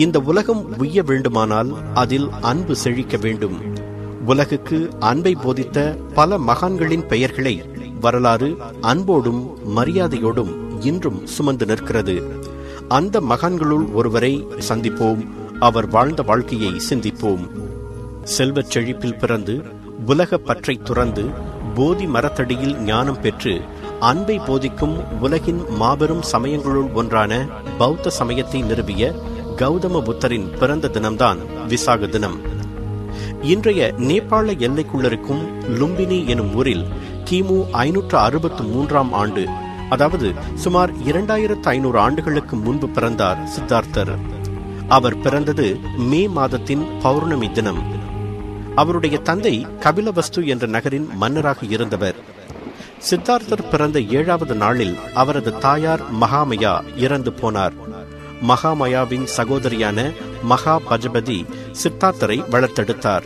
இந்த உலகம் உய்ய வேண்டுமானால் அதில் அன்பு செழிக்க வேண்டும் உலகுக்கு அன்பை போதித்த பல மகான்களின் பெயர்களை வரலாறு அன்போடும் மரியாதையோடும் இன்றும் சுமந்து நிற்கிறது அந்த மகான்களுள் ஒருவரை சந்திப்போம் அவர் வாழ்ந்த வாழ்க்கையை சிந்திப்போம் செல்வச் செழிப்பில் பிறந்து உலக பற்றை துறந்து போதி மரத்தடியில் ஞானம் பெற்று அன்பை போதிக்கும் உலகின் மாபெரும் சமயங்களுள் ஒன்றான பௌத்த சமயத்தை நிறுவிய கௌதம புத்தரின் பிறந்த தினம்தான் விசாக தினம் இன்றைய நேபாள எல்லைக்குள்ளிருக்கும் லும்பினி எனும் ஊரில் கிமு ஐநூற்று அறுபத்து மூன்றாம் ஆண்டு அதாவது சுமார் இரண்டாயிரத்து ஐநூறு ஆண்டுகளுக்கு முன்பு பிறந்தார் சித்தார்த்தர் அவர் பிறந்தது மே மாதத்தின் பௌர்ணமி தினம் அவருடைய தந்தை கபிலவஸ்து என்ற நகரின் மன்னராக இருந்தவர் சித்தார்த்தர் பிறந்த ஏழாவது நாளில் அவரது தாயார் மகாமயா இறந்து போனார் மகாமயாவின் சகோதரியான மகா பஜபதி சித்தார்த்தரை வளர்த்தெடுத்தார்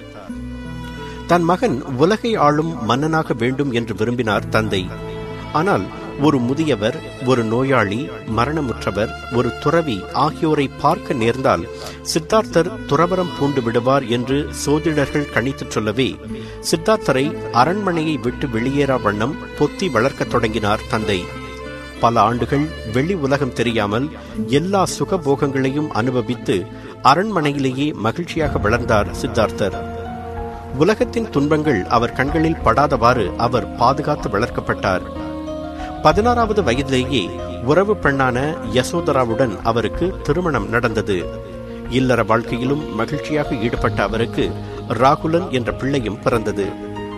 தன் மகன் உலகை ஆளும் மன்னனாக வேண்டும் என்று விரும்பினார் தந்தை ஆனால் ஒரு முதியவர் ஒரு நோயாளி மரணமுற்றவர் ஒரு துறவி ஆகியோரை பார்க்க நேர்ந்தால் சித்தார்த்தர் துறவரம் பூண்டு விடுவார் என்று சோதிடர்கள் கணித்துச் சொல்லவே சித்தார்த்தரை அரண்மனையை விட்டு வெளியேறா வண்ணம் பொத்தி வளர்க்கத் தொடங்கினார் தந்தை பல ஆண்டுகள் வெளி உலகம் தெரியாமல் எல்லா சுகபோகங்களையும் அனுபவித்து அரண்மனையிலேயே மகிழ்ச்சியாக வளர்ந்தார் சித்தார்த்தர் உலகத்தின் துன்பங்கள் அவர் கண்களில் படாதவாறு அவர் பாதுகாத்து வளர்க்கப்பட்டார் பதினாறாவது வயதிலேயே உறவு பெண்ணான யசோதராவுடன் அவருக்கு திருமணம் நடந்தது இல்லற வாழ்க்கையிலும் மகிழ்ச்சியாக ஈடுபட்ட அவருக்கு ராகுலன் என்ற பிள்ளையும் பிறந்தது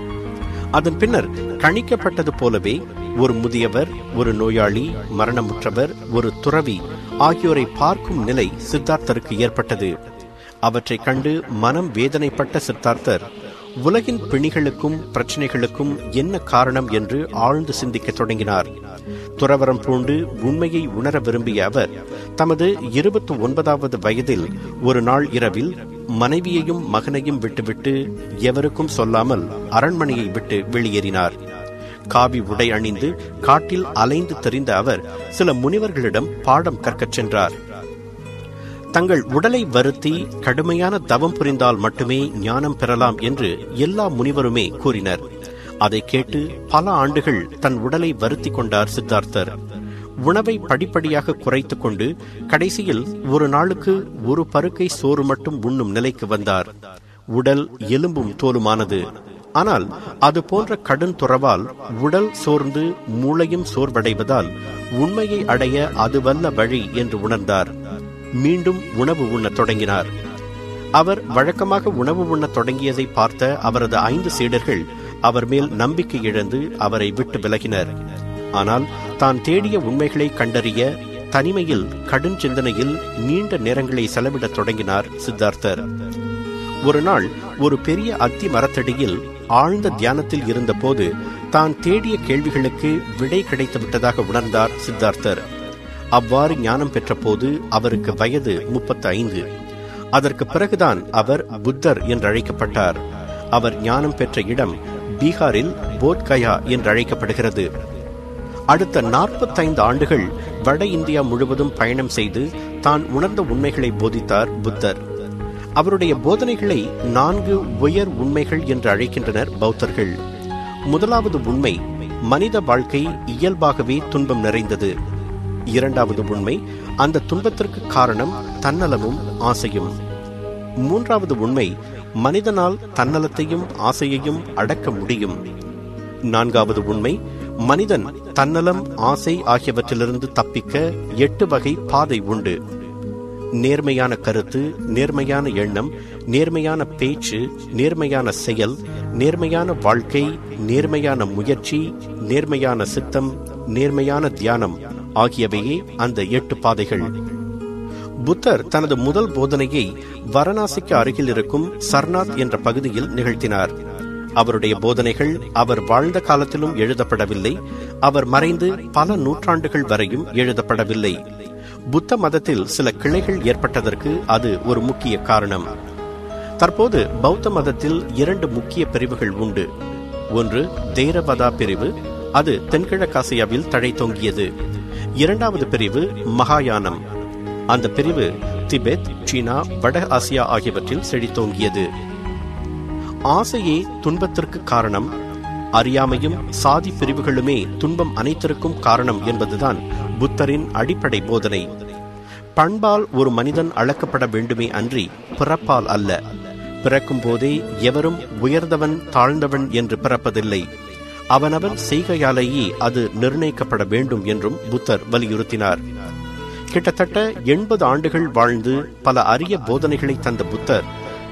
அதன் பின்னர் கணிக்கப்பட்டது போலவே ஒரு முதியவர் ஒரு நோயாளி மரணமுற்றவர் ஒரு துறவி ஆகியோரை பார்க்கும் நிலை சித்தார்த்தருக்கு ஏற்பட்டது அவற்றை கண்டு மனம் வேதனைப்பட்ட சித்தார்த்தர் உலகின் பிணிகளுக்கும் பிரச்சனைகளுக்கும் என்ன காரணம் என்று ஆழ்ந்து சிந்திக்க தொடங்கினார் துறவரம் பூண்டு உண்மையை உணர விரும்பிய அவர் தமது இருபத்தி ஒன்பதாவது வயதில் ஒரு நாள் இரவில் மனைவியையும் மகனையும் விட்டுவிட்டு எவருக்கும் சொல்லாமல் அரண்மனையை விட்டு வெளியேறினார் காவி உடை அணிந்து காட்டில் அலைந்து தெரிந்த அவர் சில முனிவர்களிடம் பாடம் கற்கச் சென்றார் தங்கள் உடலை வருத்தி கடுமையான தவம் புரிந்தால் மட்டுமே ஞானம் பெறலாம் என்று எல்லா முனிவருமே கூறினர் அதை கேட்டு பல ஆண்டுகள் தன் உடலை வருத்தி கொண்டார் சித்தார்த்தர் உணவை படிப்படியாக குறைத்து கொண்டு கடைசியில் ஒரு நாளுக்கு ஒரு பருக்கை சோறு மட்டும் உண்ணும் நிலைக்கு வந்தார் உடல் எலும்பும் தோலுமானது ஆனால் அது போன்ற கடும் துறவால் உடல் சோர்ந்து மூளையும் சோர்வடைவதால் உண்மையை அடைய அதுவல்ல வழி என்று உணர்ந்தார் மீண்டும் உணவு உண்ணத் தொடங்கினார் அவர் வழக்கமாக உணவு உண்ணத் தொடங்கியதை பார்த்த அவரது ஐந்து சீடர்கள் அவர் மேல் நம்பிக்கை இழந்து அவரை விட்டு விலகினர் ஆனால் தான் தேடிய உண்மைகளை கண்டறிய தனிமையில் கடும் சிந்தனையில் நீண்ட நேரங்களை செலவிடத் தொடங்கினார் சித்தார்த்தர் ஒரு நாள் ஒரு பெரிய அத்தி மரத்தடியில் ஆழ்ந்த தியானத்தில் இருந்தபோது தான் தேடிய கேள்விகளுக்கு விடை கிடைத்து விட்டதாக உணர்ந்தார் சித்தார்த்தர் அவ்வாறு ஞானம் பெற்றபோது அவருக்கு வயது முப்பத்தி ஐந்து அதற்கு பிறகுதான் அவர் புத்தர் என்று அழைக்கப்பட்டார் அவர் ஞானம் பெற்ற இடம் பீகாரில் போத்கயா என்று அழைக்கப்படுகிறது அடுத்த நாற்பத்தைந்து ஆண்டுகள் வட இந்தியா முழுவதும் பயணம் செய்து தான் உணர்ந்த உண்மைகளை போதித்தார் புத்தர் அவருடைய போதனைகளை நான்கு உயர் உண்மைகள் என்று அழைக்கின்றனர் பௌத்தர்கள் முதலாவது உண்மை மனித வாழ்க்கை இயல்பாகவே துன்பம் நிறைந்தது இரண்டாவது உண்மை அந்த துன்பத்திற்கு காரணம் தன்னலமும் ஆசையும் மூன்றாவது உண்மை மனிதனால் தன்னலத்தையும் ஆசையையும் அடக்க முடியும் நான்காவது உண்மை மனிதன் தன்னலம் ஆசை ஆகியவற்றிலிருந்து தப்பிக்க எட்டு வகை பாதை உண்டு நேர்மையான கருத்து நேர்மையான எண்ணம் நேர்மையான பேச்சு நேர்மையான செயல் நேர்மையான வாழ்க்கை நேர்மையான முயற்சி நேர்மையான சித்தம் நேர்மையான தியானம் ஆகியவையே அந்த எட்டு பாதைகள் புத்தர் தனது முதல் போதனையை வாரணாசிக்கு அருகில் இருக்கும் சர்நாத் என்ற பகுதியில் நிகழ்த்தினார் அவருடைய போதனைகள் அவர் வாழ்ந்த காலத்திலும் எழுதப்படவில்லை அவர் மறைந்து பல நூற்றாண்டுகள் வரையும் எழுதப்படவில்லை புத்த மதத்தில் சில கிளைகள் ஏற்பட்டதற்கு அது ஒரு முக்கிய காரணம் தற்போது பௌத்த மதத்தில் இரண்டு முக்கிய பிரிவுகள் உண்டு ஒன்று தேரவதா பிரிவு அது தென்கிழக்காசியாவில் தழைத்தோங்கியது இரண்டாவது பிரிவு மகாயானம் அந்த பிரிவு திபெத் சீனா வட ஆசியா ஆகியவற்றில் செழித்தோங்கியது ஆசையே துன்பத்திற்கு காரணம் அறியாமையும் சாதி பிரிவுகளுமே துன்பம் அனைத்திற்கும் காரணம் என்பதுதான் புத்தரின் அடிப்படை போதனை பண்பால் ஒரு மனிதன் அளக்கப்பட வேண்டுமே அன்றி பிறப்பால் அல்ல பிறக்கும் போதே எவரும் உயர்ந்தவன் தாழ்ந்தவன் என்று பிறப்பதில்லை அவனவன் செய்கையாலேயே அது நிர்ணயிக்கப்பட வேண்டும் என்றும் புத்தர் வலியுறுத்தினார் கிட்டத்தட்ட எண்பது ஆண்டுகள் வாழ்ந்து பல அரிய போதனைகளை தந்த புத்தர்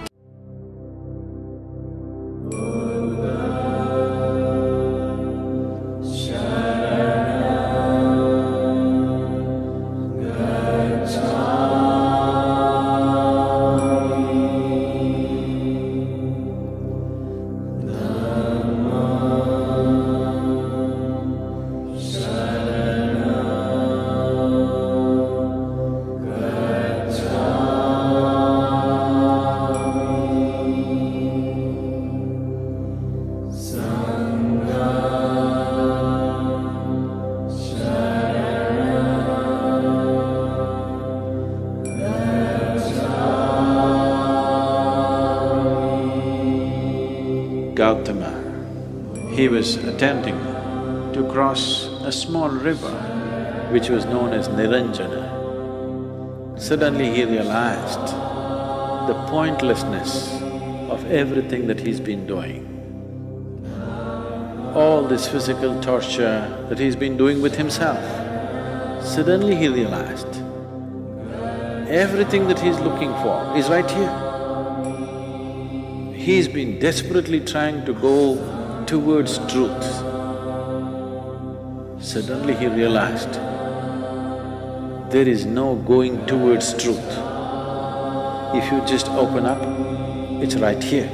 Gautama. He was attempting to cross a small river which was known as Niranjana. Suddenly he realized the pointlessness of everything that he's been doing. All this physical torture that he's been doing with himself. Suddenly he realized everything that he's looking for is right here. He's been desperately trying to go towards truth. Suddenly he realized there is no going towards truth. If you just open up, it's right here.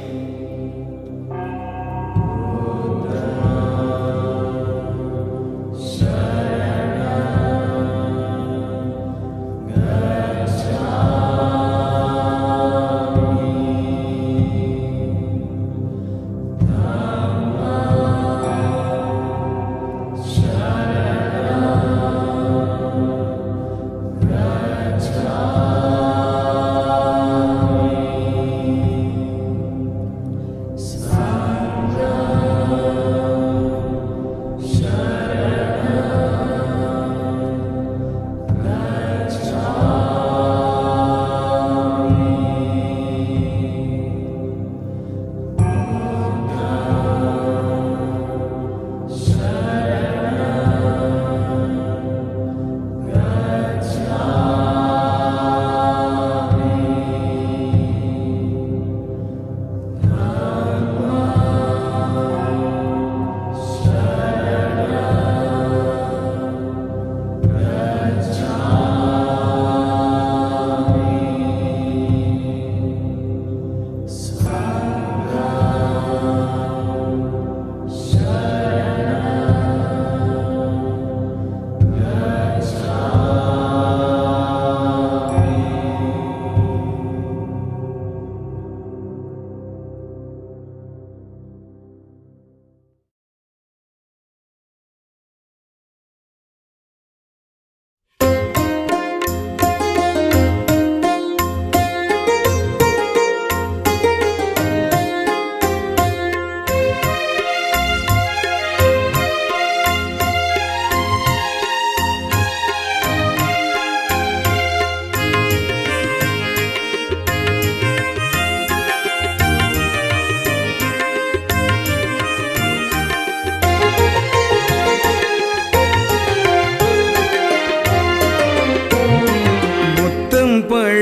முத்தம்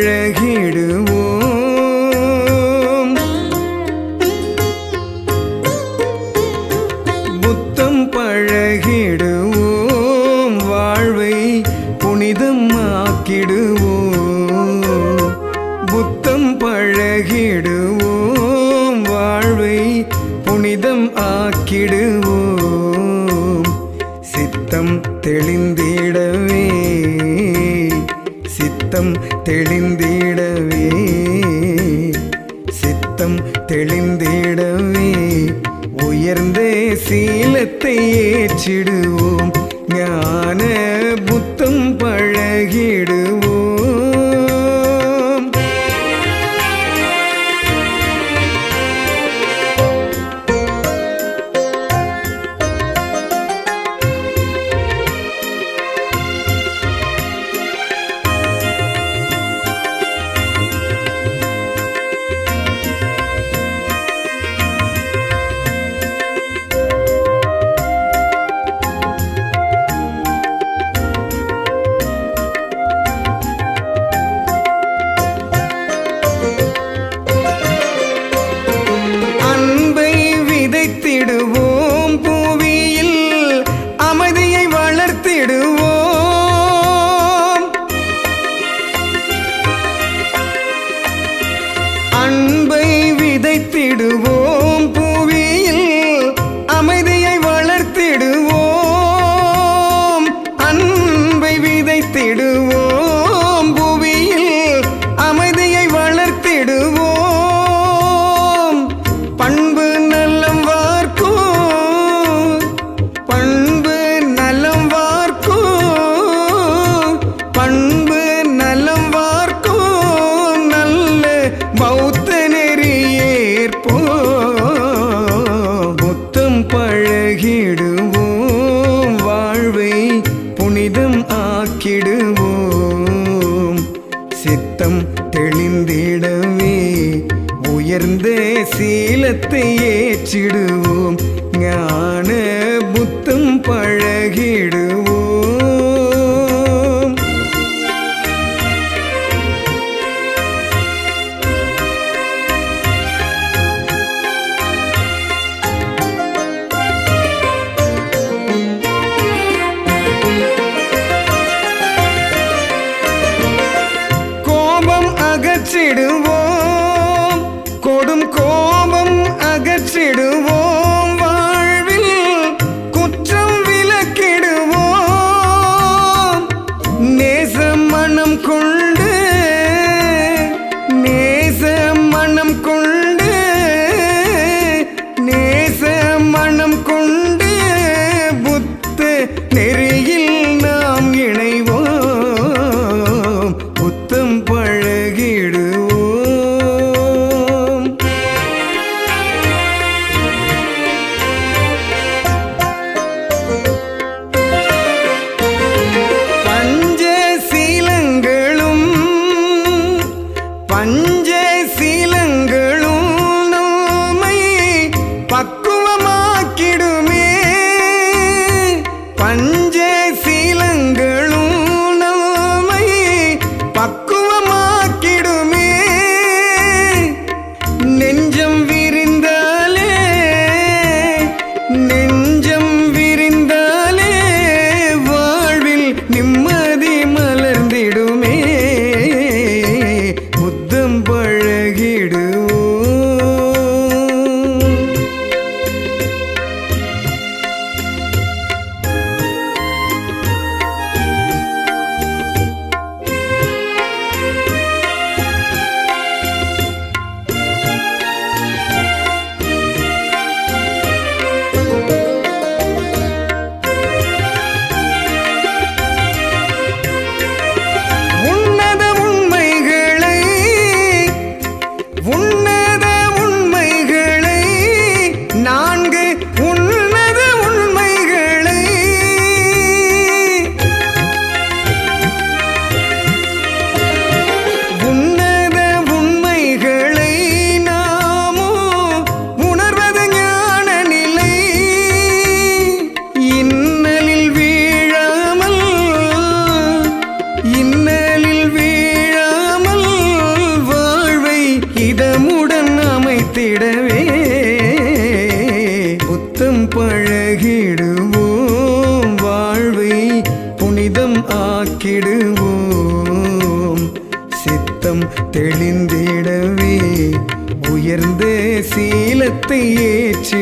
பழகிடுவோம் முத்தம் பழகிடுவோம் வாழ்வை புனிதம் ஆக்கிடுவோம் புத்தம் பழகிடுவோம் வாழ்வை புனிதம் ஆக்கிடுவோம் சித்தம் தெளிந்திடவே சித்தம் தெளிந்திடவே சித்தம் தெளிந்திடவே உயர்ந்த சீலத்தை ஏற்றிடுவோம் ஞான புத்தம் பழகிடுவோம் அன்பை விதைத்திடுவோம் புவியில் அமைதியை வளர்த்திடுவோம் அன்பை விதைத்திடுவோம் புவியில் அமைதியை வளர்த்திடுவோம் பண்பு நல்லம் வார்க்கும் பண்பு நலம் வார்க்கும் பண்பு நலம் வார்க்கும் நல்ல பௌத்த நெறியேற்போம் புத்தம் பழகிடுவோம் வாழ்வை புனிதம் ஆக்கிடுவோம் சித்தம் தெளிந்திடவே உயர்ந்த சீலத்தை ஏற்றிடுவோம் ஞான புத்தம் பழகிடுவோம் கோபம் அகற்றிடுவோம் கொடும் கோபம் அகற்றிடுவோம் வாழ்வில் குற்றம் விலக்கிடுவோம் நேச மனம் கொண்டு நேச மனம் கொண்டு நேச மனம் கொண்டு புத்த நெறியில் நாம் இணைவோம் புத்தம் பழகிடுவோம் பஞ்சசீலங்களும் பஞ்சசீலங்களும் நம்மை பக்குவமாக்கிடுமே பஞ்சசீலங்களும் நம்மை பக்குவமாக்கிடுமே நெஞ்சம் விரிந்தாலே நெஞ்சம் விரிந்தாலே வாழ்வில் நிம்மதி மலர்ந்திடுமே புத்தம் பழகிடுவோம் உன்னத உண்மைகளை உன்னத உண்மைகளை நான்கு உன்னத உண்மைகளை உன்னத உண்மைகளை நாமோ உணர்வது ஞான நிலை இன்னலில் வீழாமல் இன்னலில் வீழாமல் வாழ்வை இதமுடன் அமைத்திடவே புத்தம் பழகிடுவோம் வாழ்வை புனிதம் ஆக்கிடுவோம் சித்தம் தெளிந்திடவே உயர்ந்த சீலத்தை ஏற்றி